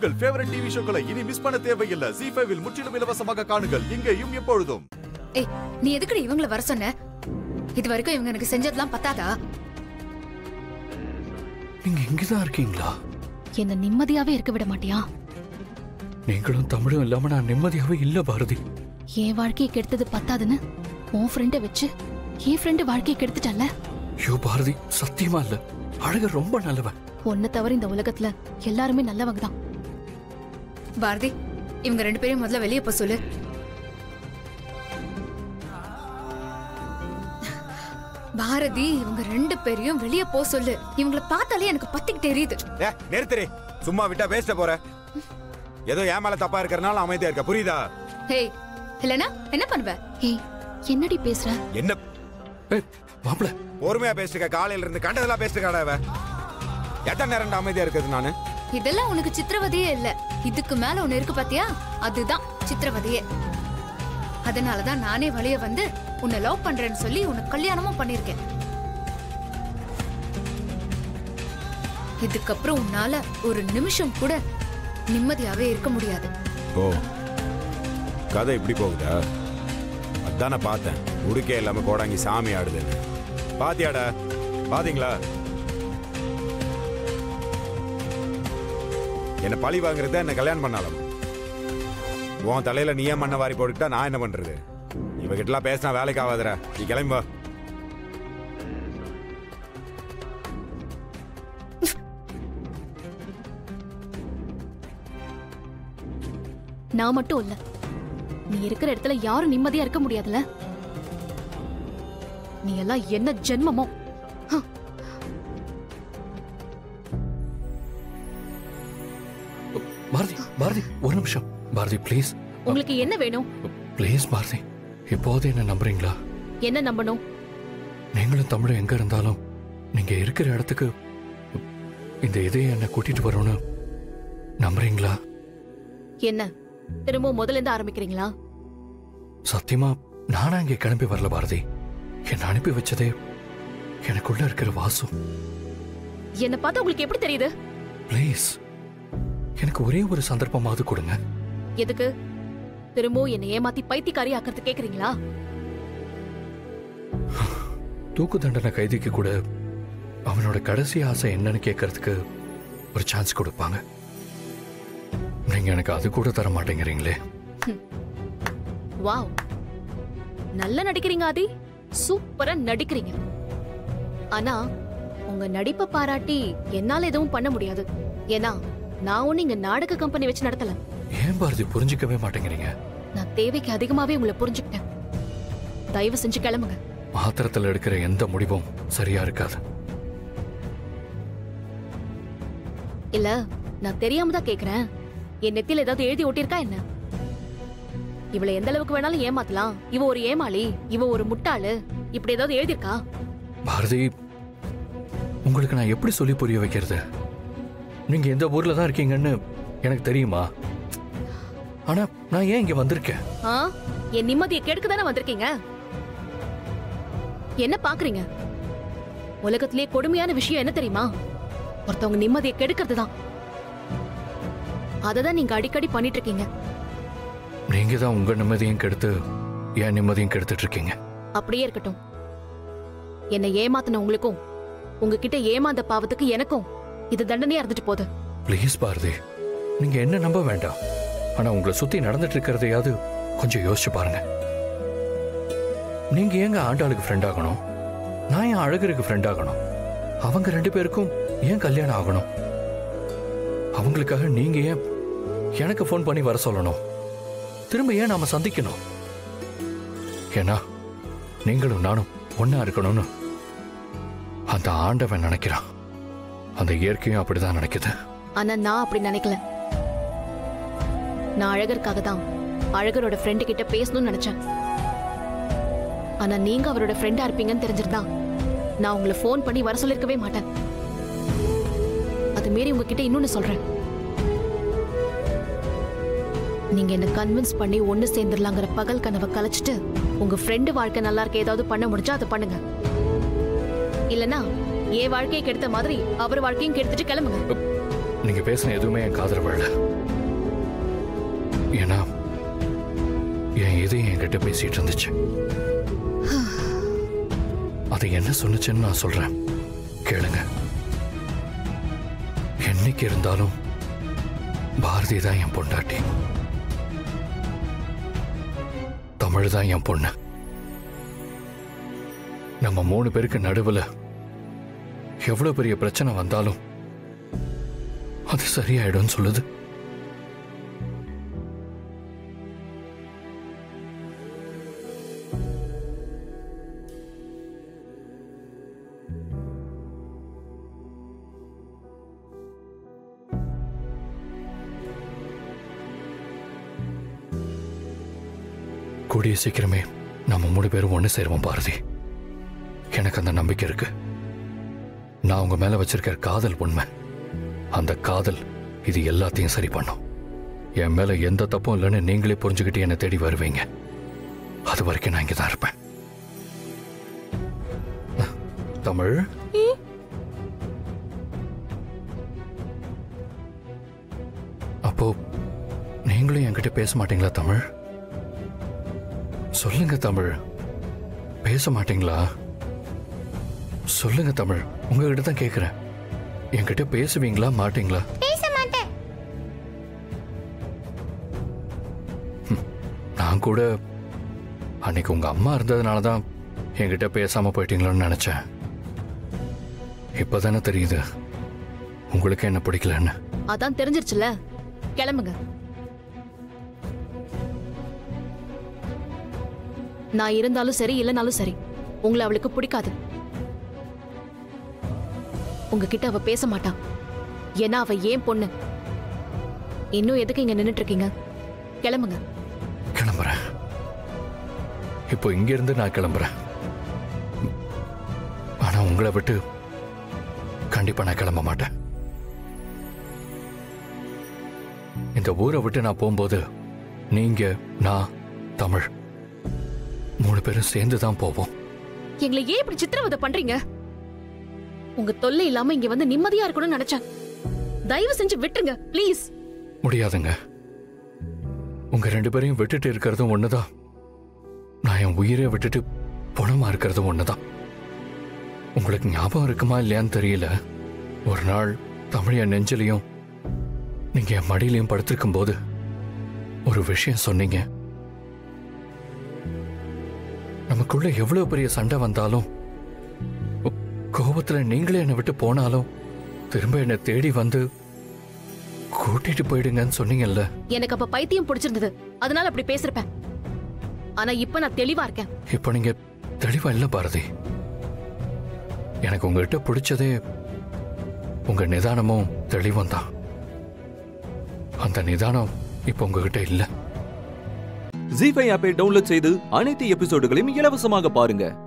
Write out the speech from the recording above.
உங்கள் favourite TV ஷோக்களை இனி miss பண்ண தேவையில்லை ஜி ஃபைவில் முற்றிலும் இலவசமாக காணுங்கள் இங்கேயும் எப்பொழுதும் ஏய் நீ எதுக்குடி இவங்கள வர சொன்ன இது வரைக்கும் இவங்க எனக்கு செஞ்சதெல்லாம் பத்தாதா நீங்க இங்கதான் இருக்கீங்களா என்ன நிம்மதியாவே இருக்க விட மாட்டியா நீங்களும் தமிழும் இல்லாம நான் நிம்மதியாவே இல்ல பாரதி என் வாழ்க்கையை கெடுத்தது பத்தாதுன்னு உன் ஃப்ரெண்டை வச்சு என் ஃப்ரெண்டு வாழ்க்கையை கெடுத்துட்டல ஐயோ பாரதி சத்தியமா இல்ல அழகர் ரொம்ப நல்லவன் உன்னை தவிர இந்த உலகத்துல எல்லாருமே நல்லவங்க தான் பாரதி இவங்க ரெண்டு பேரையும் முதல்ல வெளியே போ சொல்லு பாரதி இவங்க ரெண்டு பேரையும் வெளியே போ சொல்லு இவங்கள பார்த்தாலே எனக்கு பத்திக்கிட்டு எரியுது ஏ நிறுத்துறி சும்மா விட்டா பேசிட்ட போற ஏதோ என் மேல தப்பா இருக்கறனால அமைதியா இருக்க புரியுதா ஹேய் இல்லனா என்ன பண்ணுவ ஏய் என்னடி பேசுற என்ன ஏய் மாப்பிள பொறுமையா பேசிருக்க காலையில இருந்து கண்டதெல்லாம் பேசிருக்காடா அவ எத்தனை நேரம் அமைதியா இருக்குது நானு இதெல்லாம் உனக்கு சித்திரவதையே இல்ல இதுக்கு மேல ஒண்ணு இருக்கு பாத்தியா அதுதான் சித்திரவதையே அதனாலதான் நானே வழிய வந்து உன்னை லவ் பண்றேன்னு சொல்லி உனக்கு கல்யாணமும் பண்ணிருக்கேன் இதுக்கப்புறம் உன்னால ஒரு நிமிஷம் கூட நிம்மதியாவே இருக்க முடியாது ஓ கதை இப்படி போகுதா அதானே பார்த்தேன் உடுக்கே இல்லாம கோடாங்கி சாமி ஆடுதுன்னு பாத்தியாடா பாத்தீங்களா என்ன பழி வாங்குறத என்ன கல்யாணம் பண்ணாலும் உன் தலையில நீ ஏன் மண்ணை வாரி போட்டுக்கிட்டா நான் என்ன பண்றது இவகிட்டலாம் பேசினா வேலைக்கு ஆகாதுடா நீ கிளம்பி வா நான் மட்டும் இல்ல நீ இருக்கிற இடத்துல யாரும் நிம்மதியா இருக்க முடியாதுல நீ எல்லாம் என்ன ஜென்மமோ ஹம். பாரதி பாரதி ஒரு நிமிஷம் பாரதி ப்ளீஸ் உங்களுக்கு என்ன வேணும் ப்ளீஸ் பாரதி இப்போது என்ன நம்புறீங்களா என்ன நம்பணும் நீங்களும் தமிழும் எங்க இருந்தாலும் நீங்க இருக்கிற இடத்துக்கு இந்த இதயம் என்ன கூட்டிட்டு வரணும்னு நம்புறீங்களா என்ன திரும்ப முதல்ல இருந்து ஆரம்பிக்கிறீங்களா சத்தியமா நானா இங்க கிளம்பி வரல பாரதி என்ன அனுப்பி வச்சதே எனக்குள்ள இருக்கிற வாசு என்ன பார்த்தா உங்களுக்கு எப்படி தெரியுது ப்ளீஸ் எனக்கு ஒரே ஒரு சந்தர்ப்பமாவது கொடுங்க எதுக்கு திரும்பவும் என்னை ஏமாத்தி பைத்தியக்காரி ஆக்கிறது கேக்குறீங்களா தூக்கு தண்டனை கைதிக்கு கூட அவனோட கடைசி ஆசை என்னன்னு கேட்கறதுக்கு ஒரு சான்ஸ் கொடுப்பாங்க நீங்க எனக்கு அது கூட தர மாட்டேங்கிறீங்களே வாவ் நல்லா நடிக்கிறீங்க ஆதி சூப்பரா நடிக்கிறீங்க ஆனா உங்க நடிப்பை பாராட்டி என்னால எதுவும் பண்ண முடியாது ஏன்னா நான் ஒண்ணு இங்க நாடக கம்பெனி வச்சு நடத்தல ஏன் பாரதி புரிஞ்சுக்கவே மாட்டேங்கிறீங்க நான் தேவைக்கு அதிகமாவே உங்களை புரிஞ்சுக்கிட்டேன் தயவு செஞ்சு கிளம்புங்க ஆத்திரத்துல எடுக்கிற எந்த முடிவும் சரியா இருக்காது இல்ல நான் தெரியாம தான் கேக்குறேன் என் நெத்தியில ஏதாவது எழுதி ஒட்டியிருக்கா என்ன இவளை எந்த அளவுக்கு வேணாலும் ஏமாத்தலாம் இவ ஒரு ஏமாளி இவ ஒரு முட்டாளு இப்படி ஏதாவது எழுதியிருக்கா பாரதி உங்களுக்கு நான் எப்படி சொல்லி புரிய வைக்கிறது நீங்க எந்த ஊர்ல தான் இருக்கீங்கன்னு எனக்கு தெரியுமா ஆனா நான் ஏன் இங்க வந்திருக்கேன் ஆ என் நிம்மதியை கெடுக்க தானே வந்திருக்கீங்க என்ன பாக்குறீங்க உலகத்திலே கொடுமையான விஷயம் என்ன தெரியுமா ஒருத்தவங்க நிம்மதியை கெடுக்கிறது தான் தான் நீங்க அடிக்கடி பண்ணிட்டு இருக்கீங்க நீங்க தான் உங்க நிம்மதியும் கெடுத்து என் நிம்மதியும் கெடுத்துட்டு இருக்கீங்க அப்படியே இருக்கட்டும் என்னை ஏமாத்தின உங்களுக்கும் உங்ககிட்ட ஏமாந்த பாவத்துக்கு எனக்கும் இது தண்டனையா இருந்துட்டு போகுது ப்ளீஸ் பாரதி நீங்க என்ன நம்ப வேண்டாம் ஆனா உங்களை சுத்தி நடந்துட்டு இருக்கிறதையாவது கொஞ்சம் யோசிச்சு பாருங்க நீங்க ஏங்க ஆண்டாளுக்கு ஃப்ரெண்ட் ஆகணும் நான் என் அழகருக்கு ஃப்ரெண்ட் ஆகணும் அவங்க ரெண்டு பேருக்கும் ஏன் கல்யாணம் ஆகணும் அவங்களுக்காக நீங்க ஏன் எனக்கு ஃபோன் பண்ணி வர சொல்லணும் திரும்ப ஏன் நாம சந்திக்கணும் ஏன்னா நீங்களும் நானும் ஒண்ணா இருக்கணும்னு அந்த ஆண்டவன் நினைக்கிறான் அந்த இயற்கையும் அப்படிதான் நினைக்குது ஆனா நான் அப்படி நினைக்கல நான் அழகருக்காக தான் அழகரோட ஃப்ரெண்டு கிட்ட பேசணும்னு நினைச்சேன் ஆனா நீங்க அவரோட ஃப்ரெண்டா இருப்பீங்கன்னு தெரிஞ்சிருந்தா நான் உங்களை ஃபோன் பண்ணி வர சொல்லிருக்கவே மாட்டேன் அது மீறி உங்ககிட்ட இன்னொன்னு சொல்றேன் நீங்க என்ன கன்வின்ஸ் பண்ணி ஒண்ணு சேர்ந்துடலாங்கிற பகல் கனவை கலைச்சிட்டு உங்க ஃப்ரெண்டு வாழ்க்கை நல்லா இருக்க ஏதாவது பண்ண முடிஞ்சா அதை பண்ணுங்க இல்லனா என் வாழ்க்கையை கெடுத்த மாதிரி அவர் வாழ்க்கையும் கெடுத்துட்டு கிளம்புங்க நீங்க பேசின எதுவுமே என் காதல விழல ஏன்னா என் இதயம் என்கிட்ட பேசிட்டு இருந்துச்சு அது என்ன சொன்னுச்சுன்னு நான் சொல்றேன் கேளுங்க என்னைக்கு இருந்தாலும் பாரதி தான் என் பொண்டாட்டி தமிழ் தான் என் பொண்ணு நம்ம மூணு பேருக்கு நடுவுல எவ்வளவு பெரிய பிரச்சனை வந்தாலும் அது சரியாயிடும்னு சொல்லுது கூடிய சீக்கிரமே நம்ம மூணு பேரும் ஒன்று சேருவோம் பாரதி எனக்கு அந்த நம்பிக்கை இருக்கு நான் உங்க மேல வச்சிருக்கிற காதல் உண்மை அந்த காதல் இது எல்லாத்தையும் சரி பண்ணும் என் மேல எந்த தப்பும் இல்லைன்னு நீங்களே புரிஞ்சுக்கிட்டு என்னை தேடி வருவீங்க அது வரைக்கும் நான் இங்கே தான் இருப்பேன் அஹ், தமிழ் அப்போ நீங்களும் என்கிட்ட பேச மாட்டீங்களா தமிழ் சொல்லுங்க தமிழ் பேச மாட்டீங்களா சொல்லுங்க தமிழ் உங்ககிட்ட தான் கேட்குறேன் என்கிட்ட பேசுவீங்களா மாட்டீங்களா பேச மாட்டேன் நான் கூட அன்னைக்கு உங்க அம்மா இருந்ததுனால தான் என்கிட்ட பேசாம போயிட்டீங்களோன்னு நினைச்சேன் இப்பதானே தெரியுது உங்களுக்கு என்ன பிடிக்கலன்னு அதான் தெரிஞ்சிருச்சுல கிளம்புங்க நான் இருந்தாலும் சரி இல்லைனாலும் சரி உங்களை அவளுக்கு பிடிக்காது உங்ககிட்ட அவ பேச மாட்டா ஏன்னா அவ ஏன் பொண்ணு இன்னும் எதுக்கு இங்க நின்னுட்டு இருக்கீங்க கிளம்புங்க கிளம்புறேன் இப்போ இங்க இருந்து நான் கிளம்புறேன் ஆனா உங்களை விட்டு கண்டிப்பா நான் கிளம்ப மாட்டேன் இந்த ஊரை விட்டு நான் போகும்போது நீங்க நான் தமிழ் மூணு பேரும் சேர்ந்து தான் போவோம் எங்களை ஏன் இப்படி சித்திரவதை பண்றீங்க உங்க தொல்லை இல்லாம இங்க வந்து நிம்மதியா இருக்கணும்னு நினைச்சேன் தயவு செஞ்சு விட்டுருங்க ப்ளீஸ் முடியாதுங்க உங்க ரெண்டு பேரையும் விட்டுட்டு இருக்கிறதும் ஒண்ணுதான் நான் என் உயிரை விட்டுட்டு பணமா இருக்கிறதும் ஒண்ணுதான் உங்களுக்கு ஞாபகம் இருக்குமா இல்லையான்னு தெரியல ஒரு நாள் தமிழ் என் நெஞ்சிலையும் நீங்க என் மடியிலையும் படுத்திருக்கும் போது ஒரு விஷயம் சொன்னீங்க நமக்குள்ள எவ்வளவு பெரிய சண்டை வந்தாலும் கோ- கோபத்துல நீங்களே என்னை விட்டு போனாலும் திரும்ப என்னை தேடி வந்து கூட்டிட்டு போயிடுங்கன்னு சொன்னீங்கல்ல எனக்கு அப்ப பைத்தியம் பிடிச்சிருந்தது அதனால அப்படி பேசிருப்பேன் ஆனா இப்ப நான் தெளிவா இருக்கேன் இப்போ நீங்க தெளிவா இல்ல பாரதி எனக்கு உங்ககிட்ட பிடிச்சதே உங்க நிதானமும் தெளிவும் தான் அந்த நிதானம் இப்போ உங்ககிட்ட இல்ல ஜி ஃபைவ் ஆப்பை டவுன்லோட் செய்து அனைத்து எபிசோடுகளையும் இலவசமாக பாருங்க